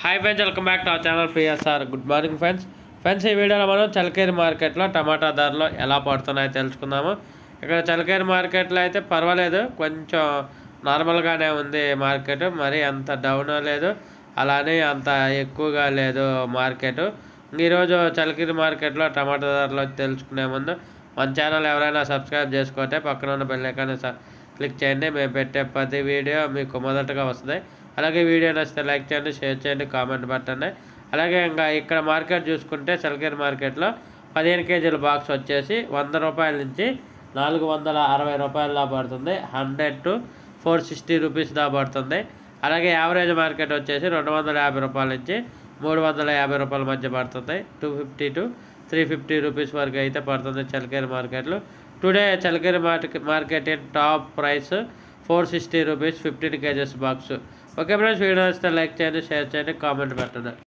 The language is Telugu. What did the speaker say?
hi friends welcome back to our channel PSR good morning friends friends ఈ వీడియోలో మనం చలకేరి మార్కెట్లో టమాటా ధరలు ఎలా పడుతున్నాయో తెలుసుకుందాము ఇక్కడ చలకేరి మార్కెట్లో అయితే పర్వాలేదు కొంచెం నార్మల్గానే ఉంది మార్కెట్ మరి అంత డౌన్ లేదు అలానే అంత ఎక్కువగా లేదు మార్కెట్ ఈరోజు చలకేరి మార్కెట్లో టమాటా ధరలు తెలుసుకునే ముందు మన ఛానల్ ఎవరైనా సబ్స్క్రైబ్ చేసుకుంటే పక్కన ఉన్న బెల్ ఐకాన్ క్లిక్ చేయండి మేము పెట్టే ప్రతి వీడియో మీకు మొదటగా వస్తుంది అలాగే వీడియో నచ్చితే లైక్ చేయండి షేర్ చేయండి కామెంట్ పెట్టండి అలాగే ఇంకా ఇక్కడ మార్కెట్ చూసుకుంటే చలకేరు మార్కెట్లో పదిహేను కేజీల బాక్స్ వచ్చేసి వంద రూపాయల నుంచి నాలుగు వందల అరవై రూపాయల దా పడుతుంది hundred to four sixty rupees దా పడుతుంది అలాగే యావరేజ్ మార్కెట్ వచ్చేసి రెండు వందల యాభై రూపాయల నుంచి మూడు వందల యాభై రూపాయల మధ్య పడుతుంది two fifty to three fifty rupees వరకు అయితే పడుతుంది చలకేరు మార్కెట్లో today Challakere market market in top price four sixty rupees fifteen kgs box okay friends video వస్తే లైక్ చేయండి షేర్ చేయండి కామెంట్ పెట్టండి